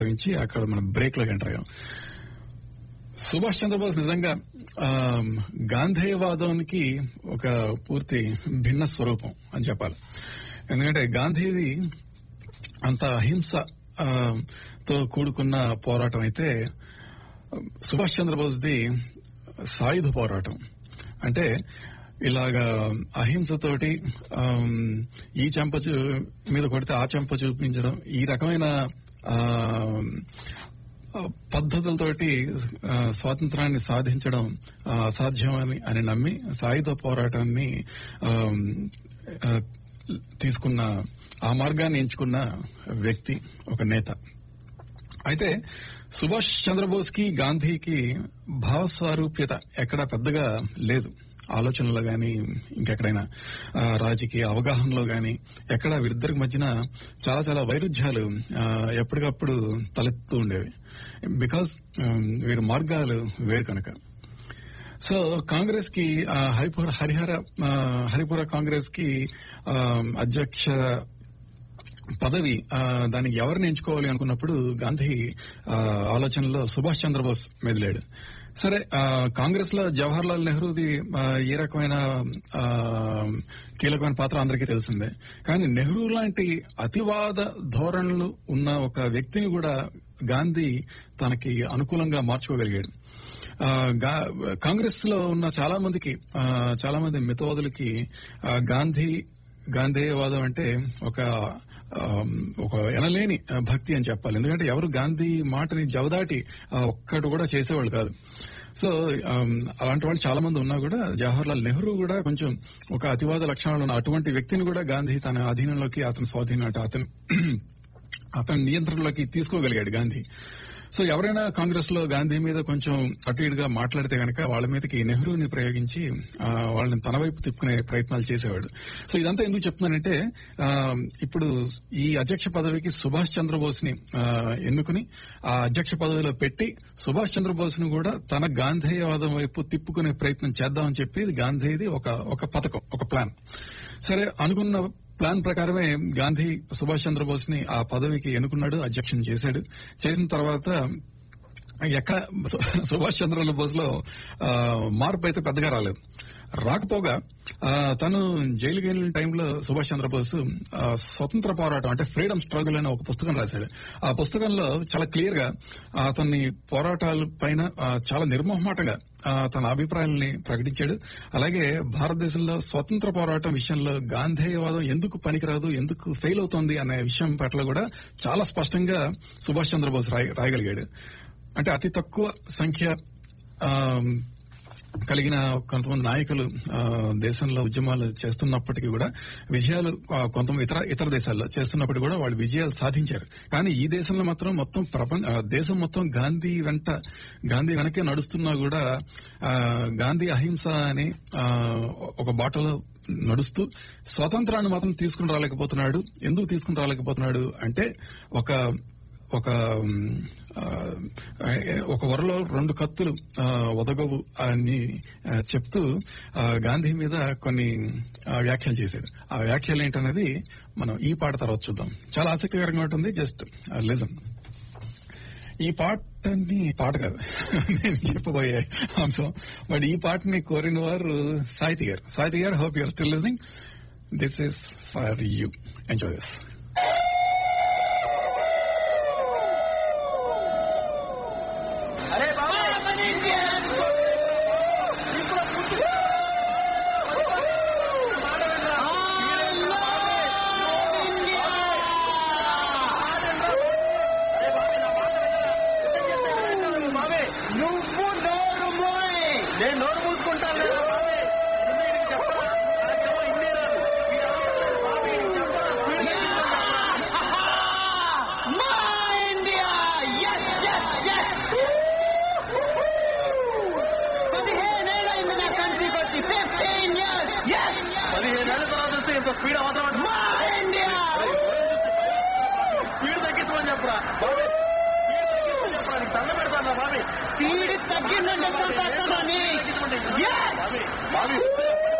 నుంచి అక్కడ మనం బ్రేక్ లోకి ఎంటర్ అయ్యాం సుభాష్ చంద్రబోస్ నిజంగా ఆ, గాంధేయవాదానికి ఒక పూర్తి భిన్న స్వరూపం అని చెప్పాలి ఎందుకంటే గాంధీది అంత అహింస ఆ, తో కూడుకున్న పోరాటం అయితే సుభాష్ చంద్రబోస్ది సాయుధ పోరాటం అంటే ఇలాగా అహింసతోటి ఆమ్, ఈ చెంప చూ- మీద కొడితే ఆ చెంప చూపించడం ఈ రకమైన ఆ, పద్ధతులతోటి ఆ, స్వాతంత్రాన్ని సాధించడం ఆ, అసాధ్యమని అని నమ్మి సాయుధ పోరాటాన్ని ఆమ్, ఆ, తీసుకున్న ఆ మార్గాన్ని ఎంచుకున్న వ్యక్తి ఒక నేత అయితే సుభాష్ చంద్రబోస్ కి గాంధీకి భావస్వారూప్యత ఎక్కడా పెద్దగా లేదు ఆలోచనలో గాని ఇంకెక్కడైనా ఆ, రాజకీయ అవగాహనలో గాని ఎక్కడ వీరిద్దరికి మధ్యన చాలా చాలా వైరుధ్యాలు ఆ, ఎప్పటికప్పుడు తలెత్తుతూ ఉండేవి బికాస్ వీరి మార్గాలు వేరు కనుక సో కాంగ్రెస్ కి ఆ, హరిపుర హరిహర ఆ, హరిపుర కాంగ్రెస్ కి ఆ, అధ్యక్ష పదవి ఆ, దానికి ఎవరిని ఎంచుకోవాలి అనుకున్నప్పుడు గాంధీ ఆ, ఆలోచనలో సుభాష్ చంద్రబోస్ మెదిలాడు సరే ఆ, కాంగ్రెస్ లో జవహర్ లాల్ నెహ్రూది ఆ, ఏ రకమైన ఆ, కీలకమైన పాత్ర అందరికీ తెలిసిందే కానీ నెహ్రూ లాంటి అతివాద ధోరణులు ఉన్న ఒక వ్యక్తిని కూడా గాంధీ తనకి అనుకూలంగా మార్చుకోగలిగాడు ఆ, గా- కాంగ్రెస్ లో ఉన్న చాలా మందికి ఆ, చాలా మంది మితవాదులకి ఆ, గాంధీ గాంధేయవాదం అంటే ఒక ఆ, ఒక ఎనలేని ఆ, భక్తి అని చెప్పాలి ఎందుకంటే ఎవరు గాంధీ మాటని జవదాటి ఆ, ఒక్కటి కూడా చేసేవాళ్ళు కాదు సో ఆమ్, అలాంటి వాళ్ళు చాలా మంది ఉన్నా కూడా జవహర్లాల్ నెహ్రూ కూడా కొంచెం ఒక అతివాద లక్షణాలు ఉన్న అటువంటి వ్యక్తిని కూడా గాంధీ తన అధీనంలోకి అతని స్వాధీనం అంటే అతను అతని నియంత్రణలోకి తీసుకోగలిగాడు గాంధీ సో ఎవరైనా కాంగ్రెస్ లో గాంధీ మీద కొంచెం అటు ఇటుగా మాట్లాడితే గనక వాళ్ళ మీదకి నెహ్రూని ప్రయోగించి ఆ, వాళ్ళని తన వైపు తిప్పుకునే ప్రయత్నాలు చేసేవాడు సో ఇదంతా ఎందుకు చెప్తున్నానంటే ఆ, ఇప్పుడు ఈ అధ్యక్ష పదవికి సుభాష్ చంద్రబోస్ ని ఆ, ఎన్నుకుని ఆ అధ్యక్ష పదవిలో పెట్టి సుభాష్ చంద్రబోస్ ను కూడా తన గాంధేయవాదం వైపు తిప్పుకునే ప్రయత్నం చేద్దామని చెప్పి ఇది గాంధీది ఒక ఒక పథకం ఒక ప్లాన్ సరే అనుకున్న ప్లాన్ ప్రకారమే గాంధీ సుభాష్ చంద్రబోస్ ని ఆ పదవికి ఎన్నుకున్నాడు అధ్యక్షం చేశాడు చేసిన తర్వాత ఎక్కడ సు- సుభాష్ చంద్ర బోస్ లో ఆ, మార్పు అయితే పెద్దగా రాలేదు రాకపోగా ఆ, తను జైలుకి వెళ్ళిన టైంలో సుభాష్ చంద్రబోస్ ఆ, స్వతంత్ర పోరాటం అంటే ఫ్రీడమ్ స్ట్రగుల్ అనే ఒక పుస్తకం రాశాడు ఆ పుస్తకంలో చాలా క్లియర్ గా అతన్ని పోరాటాల పైన ఆ, చాలా నిర్మోహమాటంగా ఆ, తన అభిప్రాయాలని ప్రకటించాడు అలాగే భారతదేశంలో స్వతంత్ర పోరాటం విషయంలో గాంధేయవాదం ఎందుకు పనికిరాదు ఎందుకు ఫెయిల్ అవుతోంది అనే విషయం పట్ల కూడా చాలా స్పష్టంగా సుభాష్ చంద్రబోస్ రాయ- రాయగలిగాడు అంటే అతి తక్కువ సంఖ్య ఆ, కలిగిన కొంతమంది నాయకులు ఆ, దేశంలో ఉద్యమాలు చేస్తున్నప్పటికీ కూడా విజయాలు ఆ, కొంతమంది ఇతర ఇతర దేశాల్లో చేస్తున్నప్పటికీ కూడా వాళ్ళు విజయాలు సాధించారు కానీ ఈ దేశంలో మాత్రం మొత్తం ప్రపంచ ఆ, దేశం మొత్తం గాంధీ వెంట గాంధీ వెనకే నడుస్తున్నా కూడా ఆ, గాంధీ అహింస అని ఆ, ఒక బాటలో నడుస్తూ స్వాతంత్రాన్ని మాత్రం తీసుకుని రాలేకపోతున్నాడు ఎందుకు తీసుకుని రాలేకపోతున్నాడు అంటే ఒక ఒక మ్, ఆ, ఒక వరలో రెండు కత్తులు ఆ, ఒదగవు అని ఆ, చెప్తూ ఆ, గాంధీ మీద కొన్ని ఆ, వ్యాఖ్యలు చేశాడు ఆ వ్యాఖ్యలు ఏంటనేది మనం ఈ పాట తర్వాత చూద్దాం చాలా ఆసక్తికరంగా ఉంటుంది జస్ట్ లిజన్ ఈ పాటని పాట కాదు నేను చెప్పబోయే అంశం బట్ ఈ పాటని కోరిన వారు Sahiti garu Sahiti garu hope you're still listening this is for you enjoy this అరే బాబా నువ్వు నోరు మోయ్ నేను నోరు మూసుకుంటాను లేదా బాబే నువ్వు వీడికి చెప్పరా నాకేమో ఇన్నే రాదు వీడు అడుగుతాడు, బాబే వీడికి చెప్పరా వీడికి My India! Yes, yes, yes! పదిహేనేళ్ళైంది నా కంట్రీకి వచ్చి ఫిఫ్టీన్ ఇయర్స్ ఎస్ పదిహేనేళ్ళ తర్వాత వస్తే ఇంత స్పీడ్ అవసరం మా ఇండియా స్పీడ్ తగ్గించమని చెప్పరా బాబే స్పీడ్ తగ్గించమని చెప్పరా నీకు దండ పెడతాను బాబే స్పీడ్ తగ్గిందంటే చంపేస్తానని బాబే బాబే